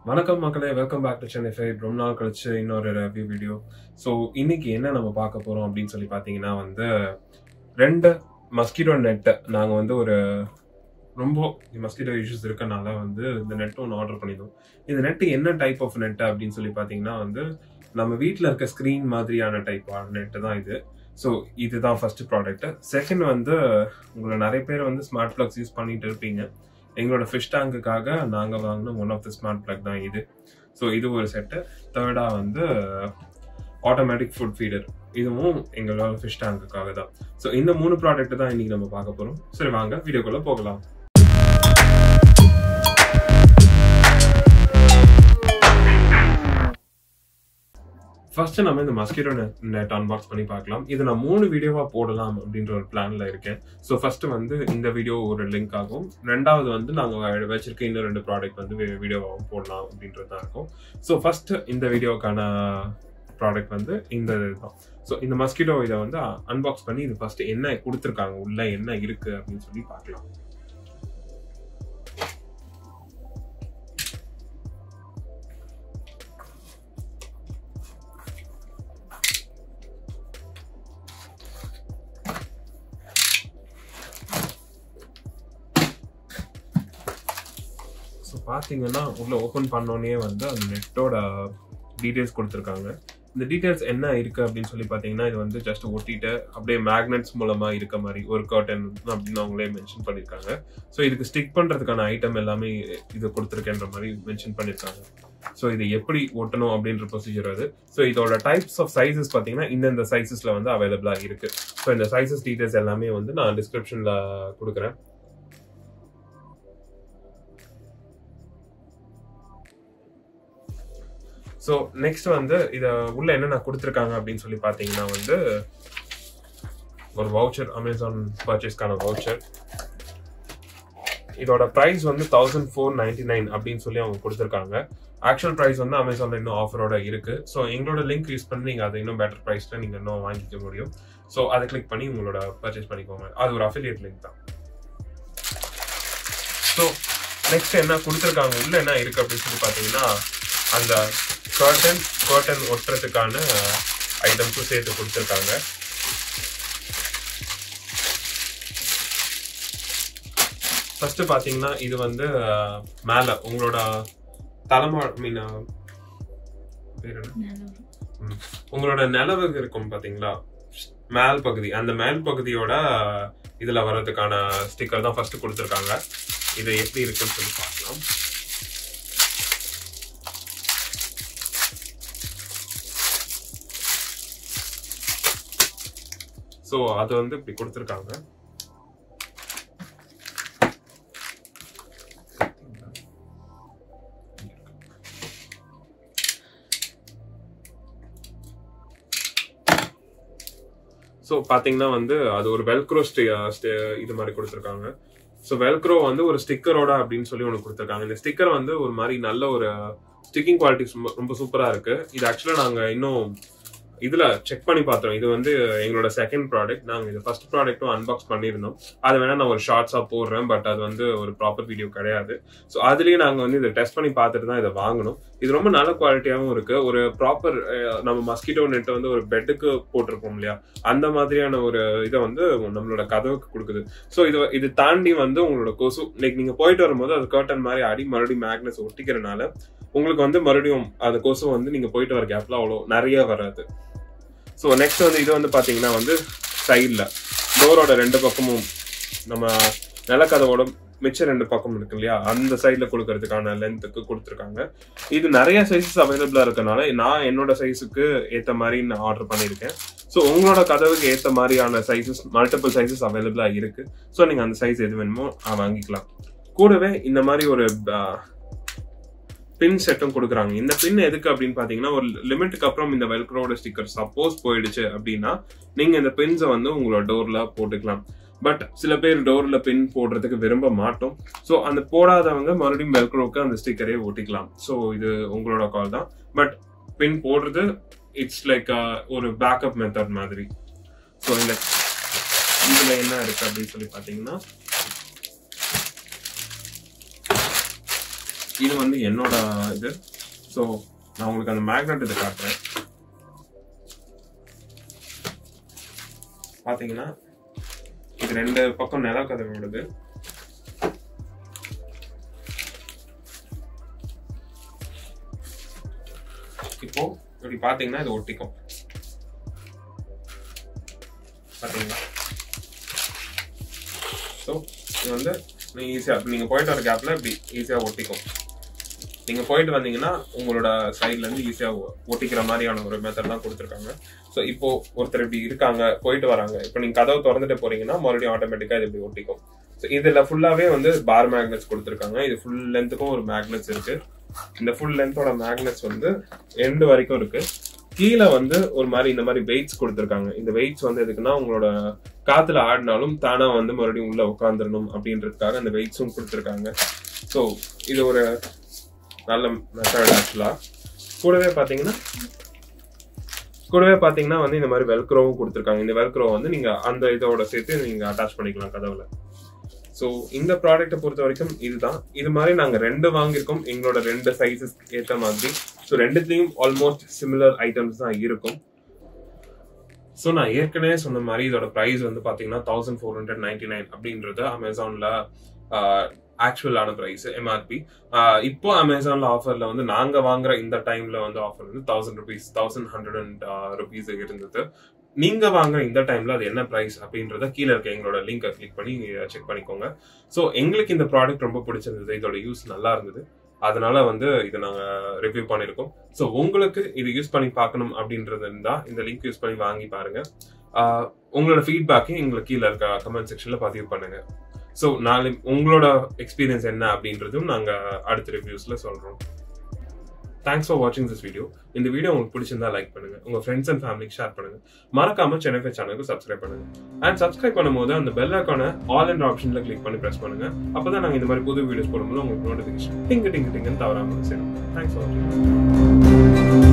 வணக்கம் மக்களே welcome back to Chennai fight ரொம்ப நாள் கழிச்சு இன்னொரு ரிவ்யூ வீடியோ ஸோ இன்னைக்கு என்ன நம்ம பார்க்க போறோம் அப்படின்னு சொல்லி பார்த்தீங்கன்னா வந்து ரெண்டு மஸ்கிட்டோ நெட்டை நாங்கள் வந்து ஒரு ரொம்ப மஸ்கிட்டோ இஷ்யூஸ் இருக்கனால வந்து இந்த நெட் ஒன்று ஆர்டர் பண்ணியிருந்தோம் இந்த நெட்டு என்ன டைப் ஆஃப் நெட் அப்படின்னு சொல்லி பார்த்தீங்கன்னா வந்து நம்ம வீட்டில் இருக்க ஸ்க்ரீன் மாதிரியான டைப் நெட்டு தான் இது ஸோ இதுதான் ஃபர்ஸ்ட் ப்ராடக்ட் செகண்ட் வந்து உங்களை நிறைய பேர் வந்து ஸ்மார்ட் பிளக்ஸ் யூஸ் பண்ணிட்டு இருப்பீங்க எங்களோட ஃபிஷ் டேங்குக்காக நாங்கள் வாங்கின one of the smart plug தான் இது ஸோ இது ஒரு செட்டு தேர்டாக வந்து ஆட்டோமேட்டிக் ஃபுட் ஃபீடர் இதுவும் எங்களோட ஃபிஷ் டேங்குக்காக தான் ஸோ இந்த மூணு ப்ராடக்ட் தான் இன்னைக்கு நம்ம பார்க்க போகிறோம் சரி வாங்க வீடியோக்குள்ளே போகலாம் ஃபர்ஸ்ட் நம்ம இந்த மஸ்கிட்டோ நெட் அன்பாக்ஸ் பண்ணி பார்க்கலாம் இது நான் மூணு வீடியோவா போடலாம் அப்படின்ற ஒரு பிளான்ல இருக்கேன் ஸோ ஃபர்ஸ்ட் வந்து இந்த வீடியோ ஒரு லிங்க் ஆகும் ரெண்டாவது வந்து நாங்கள் வச்சிருக்க இன்னும் ரெண்டு ப்ராடக்ட் வந்து வீடியோவாகவும் போடலாம் அப்படின்றது தான் இருக்கும் ஸோ ஃபர்ஸ்ட் இந்த வீடியோக்கான ப்ராடக்ட் வந்து இந்த இதுதான் ஸோ இந்த மஸ்கிட்டோ இதை வந்து அன்பாக்ஸ் பண்ணி இது ஃபர்ஸ்ட் என்ன கொடுத்துருக்காங்க உள்ள என்ன இருக்கு அப்படின்னு சொல்லி பார்க்கலாம் ஸோ பார்த்தீங்கன்னா உள்ள ஓப்பன் பண்ணோன்னே வந்து அந்த நெட்டோட டீட்டெயில்ஸ் கொடுத்துருக்காங்க இந்த டீட்டெயில்ஸ் என்ன இருக்கு அப்படின்னு சொல்லி பார்த்தீங்கன்னா இது வந்து ஜஸ்ட் ஒட்டிட்டு அப்படியே மேக்னெட்ஸ் மூலமா இருக்க மாதிரி ஒரு கர்டன் அப்படின்னு அவங்களே மென்ஷன் பண்ணியிருக்காங்க ஸோ இதுக்கு ஸ்டிக் பண்றதுக்கான ஐட்டம் எல்லாமே இது கொடுத்துருக்கேன்ற மாதிரி மென்ஷன் பண்ணியிருக்காங்க ஸோ இது எப்படி ஒட்டணும் அப்படின்ற ப்ரொசீஜர் அது ஸோ இதோட டைப்ஸ் ஆஃப் சைசஸ் பார்த்தீங்கன்னா இந்தந்த சைசஸ்ல வந்து அவைலபிளாக இருக்கு ஸோ இந்த சைசஸ் டீட்டெயில்ஸ் எல்லாமே வந்து நான் டிஸ்கிரிப்ஷன்ல கொடுக்குறேன் ஸோ நெக்ஸ்ட் வந்து இதை உள்ள என்னென்ன கொடுத்துருக்காங்க அப்படின்னு சொல்லி பார்த்தீங்கன்னா வந்து ஒரு வவுச்சர் அமேசான் பர்ச்சேஸ்க்கான வவுச்சர் இதோட ப்ரைஸ் வந்து தௌசண்ட் ஃபோர் நைன்டி நைன் அப்படின்னு சொல்லி அவங்க கொடுத்துருக்காங்க ஆக்சுவல் ப்ரைஸ் வந்து அமேசான்ல இன்னும் ஆஃபரோட இருக்கு ஸோ எங்களோட லிங்க் யூஸ் பண்ணி நீங்கள் அதை இன்னும் பெட்டர் ப்ரைஸ்ல நீங்கள் இன்னும் வாங்கிக்க முடியும் ஸோ அதை கிளிக் பண்ணி உங்களோட பர்ச்சேஸ் பண்ணிக்கோங்க அது ஒரு அஃபிலியேட் லிங்க் தான் ஸோ நெக்ஸ்ட் என்ன கொடுத்துருக்காங்க உள்ள என்ன இருக்கு அப்படின்னு சொல்லி பார்த்தீங்கன்னா அந்த கர்டன் கர்டன் ஒட்டுறதுக்கான ஐட்டம்ஸும் சேர்த்து கொடுத்துருக்காங்க ஃபர்ஸ்ட் பாத்தீங்கன்னா இது வந்து மேல உங்களோட தலைமா மீன் பேர் என்ன உங்களோட நிலவு இருக்கும் பாத்தீங்களா மேல் பகுதி அந்த மேல் பகுதியோட இதுல வர்றதுக்கான ஸ்டிக்கர் தான் ஃபர்ஸ்ட் கொடுத்துருக்காங்க இது எப்படி இருக்குன்னு சொல்லி பார்க்கலாம் ஸோ அது வந்து இப்படி கொடுத்துருக்காங்க ஸோ பார்த்தீங்கன்னா வந்து அது ஒரு வெல்க்ரோ ஸ்டே இது மாதிரி கொடுத்துருக்காங்க ஸோ வெல்க்ரோ வந்து ஒரு ஸ்டிக்கரோட அப்படின்னு சொல்லி ஒன்று கொடுத்துருக்காங்க இந்த ஸ்டிக்கர் வந்து ஒரு மாதிரி நல்ல ஒரு ஸ்டிக்கிங் குவாலிட்டி ரொம்ப சூப்பராக இருக்கு இது ஆக்சுவலாக நாங்கள் இன்னும் இதுல செக் பண்ணி பார்த்தோம் இது வந்து எங்களோட செகண்ட் ப்ராடக்ட் நாங்க இது ஃபர்ஸ்ட் ப்ராடக்ட்டும் அன்பாக்ஸ் பண்ணியிருந்தோம் அது வேணா நான் ஒரு ஷார்ட்ஸா போடுறேன் பட் அது வந்து ஒரு ப்ராப்பர் வீடியோ கிடையாது ஸோ அதுலயே நாங்க வந்து இதை டெஸ்ட் பண்ணி பார்த்துட்டு தான் இதை வாங்கணும் இது ரொம்ப நல்ல குவாலிட்டியாகவும் இருக்கு ஒரு ப்ராப்பர் நம்ம மஸ்கிட்டோ நெட் வந்து ஒரு பெட்டுக்கு போட்டிருப்போம் இல்லையா அந்த மாதிரியான ஒரு இதை வந்து நம்மளோட கதவுக்கு கொடுக்குது ஸோ இது இது தாண்டி வந்து உங்களோட கொசு லைக் நீங்க போயிட்டு வரும்போது அது கர்டன் மாதிரி அடி மறுபடியும் மேக்னஸ் ஒட்டிக்கிறனால உங்களுக்கு வந்து மறுபடியும் அந்த கொசு வந்து நீங்க போயிட்டு வர கேப்ல அவ்வளோ நிறைய வராது ஸோ நெக்ஸ்ட் வந்து இது வந்து பார்த்தீங்கன்னா வந்து சைடில் டோரோட ரெண்டு பக்கமும் நம்ம நிலக்கதவோட மிச்சம் ரெண்டு பக்கம் இருக்கு இல்லையா அந்த சைடில் கொடுக்கறதுக்கான லென்த்துக்கு கொடுத்துருக்காங்க இது நிறைய சைஸஸ் அவைலபிளாக இருக்கனால நான் என்னோட சைஸுக்கு ஏற்ற மாதிரி நான் ஆர்டர் பண்ணியிருக்கேன் ஸோ உங்களோட கதவுக்கு ஏற்ற மாதிரியான சைஸஸ் மல்டிபிள் சைஸஸ் அவைலபிளாக இருக்கு ஸோ நீங்கள் அந்த சைஸ் எது வேணுமோ வாங்கிக்கலாம் கூடவே இந்த மாதிரி ஒரு பின் செட்டும் கொடுக்குறாங்க இந்த பின் எதுக்கு அப்படின்னு பாத்தீங்கன்னா ஒரு லிமிட்டுக்கு அப்புறம் இந்த வெல்க்ரோட ஸ்டிக்கர் சப்போஸ் போயிடுச்சு அப்படின்னா நீங்க இந்த பின்ஸை வந்து உங்களோட டோர்ல போட்டுக்கலாம் பட் சில பேர் டோர்ல பின் போடுறதுக்கு விரும்ப மாட்டோம் ஸோ அந்த போடாதவங்க மறுபடியும் வெல்க்ரோக்கு அந்த ஸ்டிக்கரே ஒட்டிக்கலாம் ஸோ இது உங்களோட கால் தான் பட் பின் போடுறது இட்ஸ் லைக் ஒரு பேக்கப் மெத்தட் மாதிரி ஸோ இந்த இதுல என்ன இருக்கு அப்படின்னு சொல்லி பாத்தீங்கன்னா இது வந்து என்னோட இது ஸோ நான் உங்களுக்கு அந்த மேக்னெட் இது காட்டுறேன் பாத்தீங்கன்னா இது ரெண்டு பக்கம் நில கதவு விடுது இப்போ இப்படி பாத்தீங்கன்னா இது ஒட்டிக்கும் பாத்தீங்களா ஸோ இது வந்து நீங்க ஈஸியா நீங்க போயிட்டு வர கேப்ல இப்படி ஈஸியா ஒட்டிக்கும் நீங்க போயிட்டு வந்தீங்கன்னா உங்களோட சைட்ல இருந்து ஈஸியா ஒட்டிக்கிற மாதிரியான ஒரு மெத்தட் தான் கொடுத்துருக்காங்க ஸோ இப்போ ஒருத்தர் இப்படி இருக்காங்க போயிட்டு வராங்க இப்போ நீங்க கதவை திறந்துட்டு போறீங்கன்னா மறுபடியும் ஆட்டோமேட்டிக்கா இது இப்படி ஒட்டிக்கும் ஸோ இதுல ஃபுல்லாவே வந்து பார் மேக்னெட்ஸ் கொடுத்துருக்காங்க இது ஃபுல் லென்த்துக்கும் ஒரு மேக்னெட்ஸ் இருக்கு இந்த ஃபுல் லென்த்தோட மேக்னெட்ஸ் வந்து எண்டு வரைக்கும் இருக்கு கீழே வந்து ஒரு மாதிரி இந்த மாதிரி வெயிட்ஸ் கொடுத்துருக்காங்க இந்த வெயிட்ஸ் வந்து எதுக்குன்னா உங்களோட காத்துல ஆடினாலும் தானா வந்து மறுபடியும் உள்ள உட்காந்துடணும் அப்படின்றதுக்காக அந்த வெயிட்ஸும் கொடுத்துருக்காங்க ஸோ இது ஒரு நல்ல மெத்தட் ஆக்சுவலா கூடவே பாத்தீங்கன்னா கூடவே பாத்தீங்கன்னா வந்து இந்த மாதிரி வெல்க்ரோவும் கொடுத்துருக்காங்க இந்த வெல்க்ரோ வந்து நீங்க அந்த இதோட சேர்த்து நீங்க அட்டாச் பண்ணிக்கலாம் கதவுல ஸோ இந்த ப்ராடக்ட்டை பொறுத்த வரைக்கும் இதுதான் இது மாதிரி நாங்கள் ரெண்டு வாங்கியிருக்கோம் எங்களோட ரெண்டு சைஸஸ் ஏற்ற மாதிரி ஸோ ரெண்டுத்துலேயும் ஆல்மோஸ்ட் சிமிலர் ஐட்டம்ஸ் தான் இருக்கும் ஸோ நான் ஏற்கனவே சொன்ன மாதிரி இதோட ப்ரைஸ் வந்து பார்த்தீங்கன்னா thousand four hundred ninety nine அப்படின்றது அமேசானில் ஆக்சுவலான ப்ரைஸ் எம்ஆர்பி இப்போ அமேசான்ல ஆஃபர்ல வந்து நாங்க வாங்குற இந்த டைம்ல வந்து ஆஃபர் வந்து thousand rupees thousand hundred and rupees இருந்தது நீங்க வாங்குற இந்த டைம்ல அது என்ன பிரைஸ் அப்படின்றத கீழே இருக்க எங்களோட லிங்கை கிளிக் பண்ணி செக் பண்ணிக்கோங்க ஸோ எங்களுக்கு இந்த ப்ராடக்ட் ரொம்ப பிடிச்சிருந்தது இதோட யூஸ் நல்லா இருந்தது அதனால வந்து இதை நாங்க ரிவ்யூ பண்ணிருக்கோம் ஸோ உங்களுக்கு இது யூஸ் பண்ணி பார்க்கணும் அப்படின்றது இருந்தா இந்த லிங்க் யூஸ் பண்ணி வாங்கி பாருங்க உங்களோட ஃபீட்பேக்கையும் எங்களுக்கு கீழே இருக்க கமெண்ட் செக்ஷன்ல பதிவு பண்ணுங்க ஸோ நாளை உங்களோட எக்ஸ்பீரியன்ஸ் என்ன அப்படின்றதும் நாங்கள் அடுத்த ரிவ்யூஸில் சொல்கிறோம் தேங்க்ஸ் ஃபார் வாட்சிங் திஸ் வீடியோ இந்த வீடியோ உங்களுக்கு பிடிச்சிருந்தா லைக் பண்ணுங்க உங்க ஃப்ரெண்ட்ஸ் அண்ட் ஃபேமிலிக்கு ஷேர் பண்ணுங்க மறக்காம சென்னை சேனலுக்கு சப்ஸ்கிரைப் பண்ணுங்க அண்ட் சப்ஸ்கிரைப் பண்ணும்போது அந்த பெல் ஐக்கான ஆல் அண்ட் ஆப்ஷன்ல கிளிக் பண்ணி பிரஸ் பண்ணுங்க அப்பதான் நாங்க இந்த மாதிரி புது வீடியோஸ் போடும்போது உங்களுக்கு நோட்டிஃபிகேஷன் டிங்கு டிங்கு டிங்குன்னு தவறாம சேரும் தேங்க்ஸ் ஃபார் வாட்சிங்